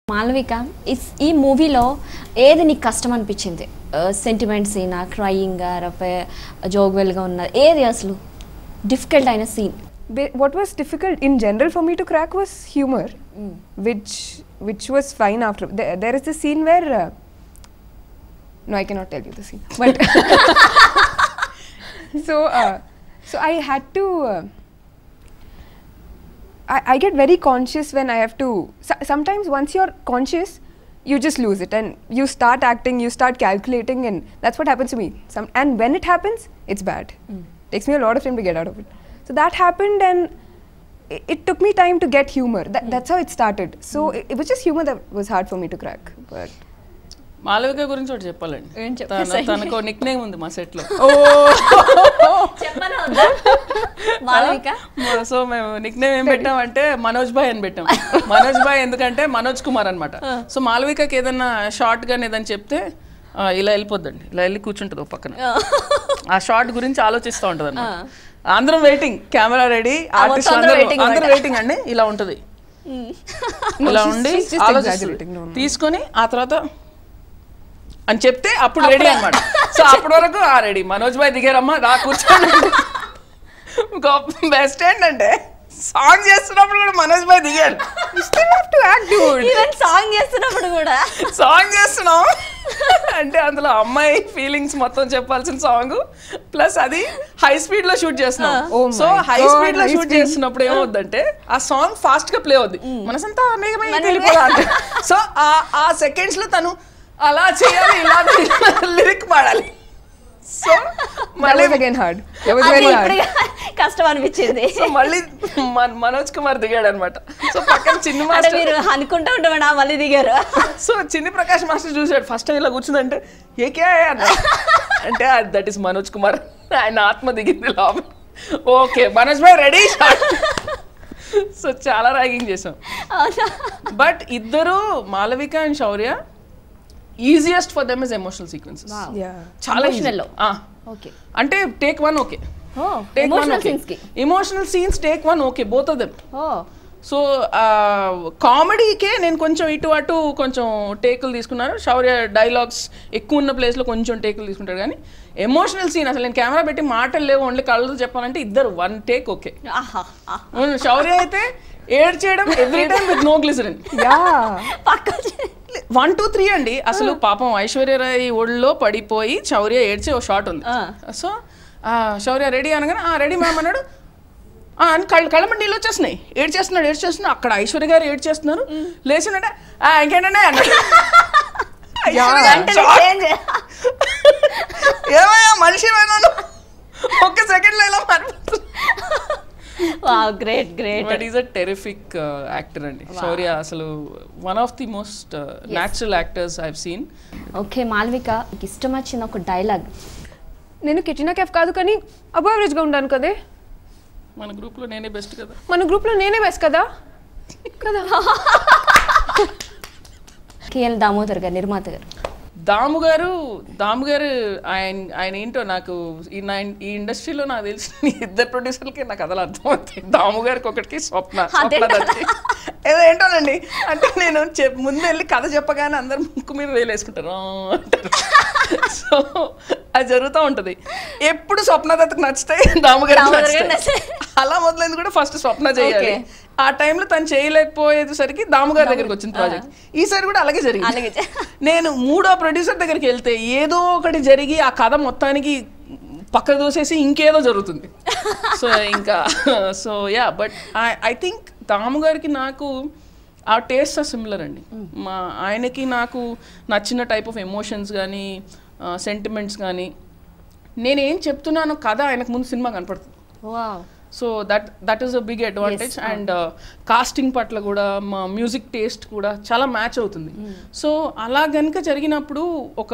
Malavika is- ఈ మూవీలో ఏది నీకు కష్టం అనిపించింది సెంటిమెంట్ సీనా క్రయింగా లేకపోతే జోగ్వెల్గా ఉన్న ఏది అసలు డిఫికల్ట్ అయిన scene Ba- what was difficult in general for me to crack was humor, which which was fine after. There, there is this scene where. Uh, no, I cannot tell you the scene. But so uh, so I had to. Uh, I, I get very conscious when I have to. So, sometimes once you're conscious, you just lose it and you start acting, you start calculating, and that's what happens to me. Some and when it happens, it's bad. Takes me a lot of time to get out of it. So that happened, and it, it took me time to get humor. That, That's how it started. So it, it was just humor that was hard for me to crack. But Malavika గురించి ఒకటి చెప్పాలండి ఏం తన చెప్పేసేయ్. తనకు Nick name ఉంది మా set లో చెప్పనా వద్దా? మాలవిక సో మేము నిక్ నేమ్ ఏం పెట్టామంటే మనోజ్ భాయ్ అని పెట్టాం మనోజ్ భాయ్ ఎందుకంటే మనోజ్ కుమార్ అన్నమాట సో మాలవికకి ఏదన్నా షార్ట్ గా ఏదన్నా చెప్తే ఆ, ఇలా వెళ్ళిపోద్దండి ఇలా వెళ్ళి కూర్చుంటుంది ఒక పక్కన ఆ షార్ట్ గురించి ఆలోచిస్తూ ఉంటుంది అన్నమాట అందరం వెయిటింగ్ కెమెరా రెడీ ఆర్టిస్ట్ మొత్తం అందరూ అందరూ waiting అందరూ అన్నమాట. వెయిటింగ్ అండి ఇలా ఉంటది ఇలా she's- ఉండి she's just ఆలోచిస్తుంది. exaggerating, no, no. తీసుకొని ఆ తర్వాత అని చెప్తే అప్పుడు రెడీ అన్నమాట సో అప్పటి వరకు ఆ రెడీ మనోజ్ భాయ్ దిగారమ్మా రా కూర్చోండి బెస్ట్ ఏంటంటే సాంగ్ చేస్తున్నప్పుడు కూడా మనోజ్ భాయ్ దిగాడు you still have to act, dude. Even song చేస్తున్నప్పుడు కూడా సాంగ్ చేస్తున్నాం అంటే అందులో అమ్మాయి ఫీలింగ్స్ మొత్తం చెప్పాల్సిన సాంగ్ ప్లస్ అది హై స్పీడ్ లో షూట్ చేస్తున్నాం Oh so my high God, speed లో high షూట్ speed. చేస్తున్నప్పుడు ఏమవుద్దంటే ఆ సాంగ్ ఫాస్ట్ గా ప్లే అవుద్ది మనసంతా మేఘమై మనమే. వెళ్ళిపోదా అంటే సో ఆ ఆ సెకండ్స్ లో తను అలా చేయాలి ఇలా లిరిక్ పాడాలి సో That మళ్ళీ was again hard. That was అది very hard. ఇప్పుడు కష్టం అనిపించింది సో మళ్ళీ మన- మనోజ్ కుమార్ దిగాడు అనమాట సో పక్కన చిన్న అంటే మాస్టర్ మీరు అనుకుంటా ఉంటామన్నా మళ్ళీ దిగారు సో చిన్ని ప్రకాష్ మాస్టర్ చూసాడు ఫస్ట్ టైం ఇలా కూర్చుందంటే ఏకే అన్న అంటే దట్ ఈస్ మనోజ్ కుమార్ ఆయన ఆత్మ దిగింది లోపల okay Manoj bhai ready so చాలా ర్యాగింగ్ చేసాం అవునా బట్ ఇద్దరు Malavika and Shaurya easiest for them is emotional sequences Yeah. చాలా Emotional లో. easy. ఆ. ఓకే అంటే take one okay oh take one emotional okay scenes కి emotional scenes take one okay both of them oh so కామెడీకే నేను కొంచెం ఇటు అటు కొంచెం టేకులు తీసుకున్నాను శౌర్య డైలాగ్స్ ఎక్కువ ఉన్న ప్లేస్లో కొంచెం టేకులు తీసుకుంటాడు కానీ ఎమోషనల్ సీన్ అసలు నేను కెమెరా పెట్టి మాటలు లేవు ఓన్లీ కళ్ళతో చెప్పాలంటే ఇద్దరు వన్ టేక్ ఓకే ఆహా ఆ. శౌర్య అయితే ఏడ్ చేయడం every time with no glycerine Yeah. పక్క వన్ టూ త్రీ అండి అసలు పాపం ఐశ్వర్యరాయ్ ఒళ్ళో పడిపోయి శౌర్య ఏడ్చే ఓ షాట్ ఉంది ఆ. సో ఆ, శౌర్య రెడీ అనగానే ఆ రెడీ మ్యామ్ అన్నాడు "ఆ" అని కళ్ళ కళ్ళమండి నీళ్ళు వచ్చేస్తున్నాయి ఏడ్ చేస్తున్నాడు ఏడ్ చేస్తున్నాడు అక్కడ ఐశ్వర్య గారు ఏడ్ చేస్తున్నారు లేచినట్టే "ఆ, ఇంకేంటంటే అన్నాడు ఐశ్వర్య గారు వెంటనే shock. change. ఏమయ్యా మనిషి అయినాను ఒక్క సెకండ్ లో ఇలా మారిపోతుంది wow great great but is a terrific actor అండి శౌర్య అసలు one of the most natural actors I seen okay Malvika నీకు ఇష్టం వచ్చిన ఒక డైలాగ్ నేను కెటినా కెఫ్ కాదు కానీ అబో యావరేజ్గా ఉంటాను కదే మన గ్రూప్ లో నేనే బెస్ట్ కదా మన గ్రూప్లో నేనే బెస్ట్ కదా కదా కేఎల్ దామోదర్ గారు నిర్మాత గారు దాము గారు దాము గారు ఆయన ఆయన ఏంటో నాకు ఈ నా ఈ ఇండస్ట్రీలో నాకు తెలిసిన ఈ ఇద్దరు ప్రొడ్యూసర్లకి నాకు అదలు అర్థమవుతాయి దాము గారికి ఒకటికి స్వప్న అదే స్వప్న దత్తి. ఏదో ఏంటోనండి అంటే నేను చెప్ ముందు వెళ్ళి కథ చెప్పగానే అందరు ముక్కు మీద వేలు వేసుకుంటారు "ఆ" అంటారు సో అది జరుగుతూ ఉంటది ఎప్పుడు స్వప్న దత్తకు నచ్చితే దాము గారికి దాము గారికి నచ్చుతాయి. నచ్చుతాయి. అలా మొదలైంది కూడా ఫస్ట్ స్వప్న చేయాలి Okay. ఆ టైంలో తను చేయలేకపోయేసరికి దాము గారి దగ్గరికి వచ్చింది ప్రాజెక్ట్ ఈసారి కూడా అలాగే జరిగింది అలాగే జ- నేను మూడో ప్రొడ్యూసర్ దగ్గరికి వెళ్తే ఏదో ఒకటి జరిగి ఆ కథ మొత్తానికి పక్కకు దోసేసి ఇంకేదో జరుగుతుంది సో ఇంకా so ya but I think Damu గారికి నాకు ఆ టేస్ట్ సిమిలర్ అండి మా ఆయనకి నాకు నచ్చిన టైప్ ఆఫ్ ఎమోషన్స్ కానీ సెంటిమెంట్స్ కానీ నేనేం చెప్తున్నానో కథ ఆయనకు ముందు సినిమా కనపడుతుంది wow so that that is a big advantage and casting పట్ల కూడా మా మ్యూజిక్ టేస్ట్ కూడా చాలా మ్యాచ్ అవుతుంది సో అలా గనుక జరిగినప్పుడు ఒక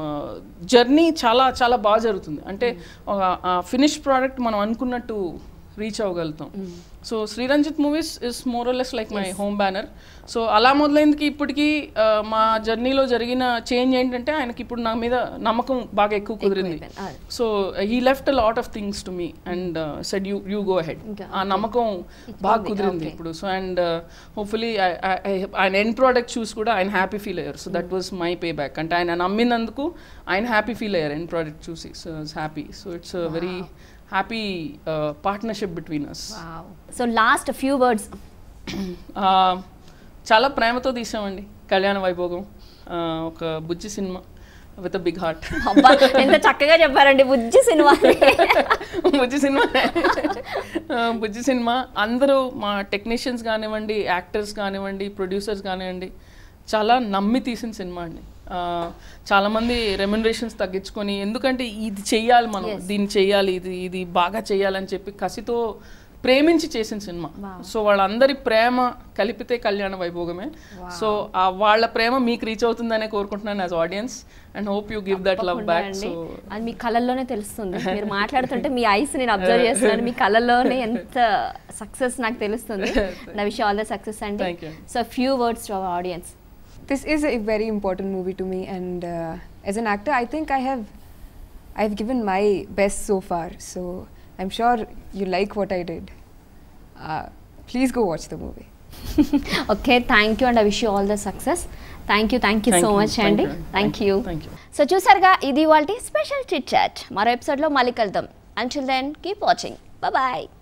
జర్నీ చాలా చాలా బాగా జరుగుతుంది అంటే ఫినిష్ ప్రోడక్ట్ మనం అనుకున్నట్టు రీచ్ అవ్వగలుగుతాం so Sriranjith movies is more less like my home banner so అలా మొదలైందికి ఇప్పటికి ఆ, మా జర్నీలో జరిగిన చేంజ్ ఏంటంటే ఆయనకి ఇప్పుడు నా మీద నమ్మకం బాగా ఎక్కువ కుదిరింది ఎక్కువైపోయింది. అదే. So he left a lot of things to me and said you you go head ఇంకా, ఆ నమ్మకం బాగా ఉంది, కుదిరింది okay. ఇప్పుడు సో అండ్ హోప్ఫుల్లీ ఆయన ఎండ్ ప్రోడక్ట్ చూసి కూడా ఆయన హ్యాపీ ఫీల్ అయ్యారు so that was my payback అంటే ఆయన నమ్మినందుకు ఆయన హ్యాపీ ఫీల్ అయ్యారు ఎండ్ ప్రోడక్ట్ చూసి so it's happy so it's very happy partnership between us so last few words చాలా ప్రేమతో తీసామండి కళ్యాణ వైభోగం ఆ, ఒక బుజ్జి సినిమా విత్ బిగ్ హార్ట్ అబ్బా ఎంత చక్కగా చెప్పారండి బుజ్జి సినిమా బుజ్జి సినిమా ఆ, బుజ్జి సినిమా అందరూ మా టెక్నీషియన్స్ కానివ్వండి యాక్టర్స్ కానివ్వండి ప్రొడ్యూసర్స్ కానివ్వండి చాలా నమ్మి తీసిన సినిమా అండి ఆ, చాలా మంది రెమ్యునరేషన్స్ తగ్గించుకొని ఎందుకంటే ఇది చెయ్యాలి మనం దీన్ని చెయ్యాలి ఇది ఇది బాగా చెయ్యాలని చెప్పి కసితో ప్రేమించి చేసిన సినిమా సో వాళ్ళందరి ప్రేమ కలిపితే కళ్యాణ వైభోగమే సో ఆ వాళ్ళ ప్రేమ మీకు రీచ్ అవుతుందనే కోరుకుంటున్నాను as audience and hope you give that love back అండి సో అది మీ కళ్ళల్లోనే తెలుస్తుంది మీరు మాట్లాడుతుంటే మీ ఐస్ నేను అబ్జర్వ్ చేస్తున్నాను మీ కళ్ళల్లోనే ఎంత సక్సెస్ నాకు తెలుస్తుంది నా విషయం ఆల్ ద సక్సెస్ అండి Thank you. So few words to our audience this is a very important movie to me and uh, as an actor i think i have i've given my best so far so i'm sure you like what i did uh, please go watch the movie okay thank you and I wish you all the success thank you thank you Thank so you, much thank అండి you, thank you thank you. So చూసారుగా ఇది వాళ్ళ special chit chat మరో ఎపిసోడ్లో మళ్ళీ కలుద్దాం until then keep watching bye